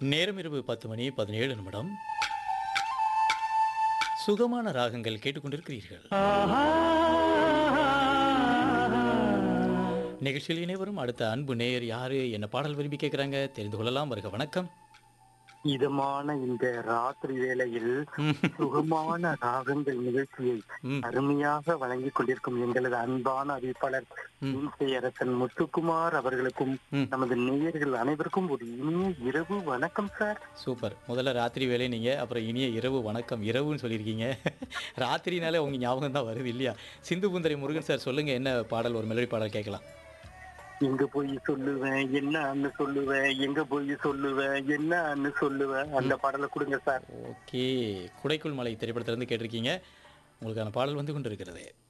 நேரம் இரவு பத்து மணி பதினேழு நிமிடம் சுகமான ராகங்கள் கேட்டுக்கொண்டிருக்கிறீர்கள் நிகழ்ச்சியில் இணைவரும் அடுத்த அன்பு நேயர் யாரு என்ன பாடல் விரும்பி கேட்குறாங்க தெரிந்து கொள்ளலாம் வருக வணக்கம் இதமான இந்த ராத்திரி வேளையில் சுகமான ராகங்கள் நிகழ்ச்சியை ம். அருமையாக வழங்கிக் கொண்டிருக்கும் எங்களது அன்பான அறிவிப்பாளர் அரசன் முத்துக்குமார் அவர்களுக்கும் ம். நமது நேயர்கள் அனைவருக்கும் ஒரு இனிய இரவு வணக்கம் சார் சூப்பர் முதல்ல ராத்திரி வேலை நீங்க அப்புறம் இனிய இரவு வணக்கம் இரவுன்னு சொல்லியிருக்கீங்க ராத்திரினாலே உங்க ஞாபகம் தான் வருது இல்லையா சிந்து புந்தரை முருகன் சார் சொல்லுங்க என்ன பாடல் ஒரு மெலடி பாடல் கேட்கலாம் எங்க போய் சொல்லுவேன் என்னன்னு சொல்லுவேன் எங்க போய் சொல்லுவேன் என்னன்னு சொல்லுவேன் அந்த பாடலை கொடுங்க சார் ஓகே குடைக்குள் மலை திரைப்படத்திலிருந்து கேட்டிருக்கீங்க உங்களுக்கான பாடல் வந்து கொண்டிருக்கிறது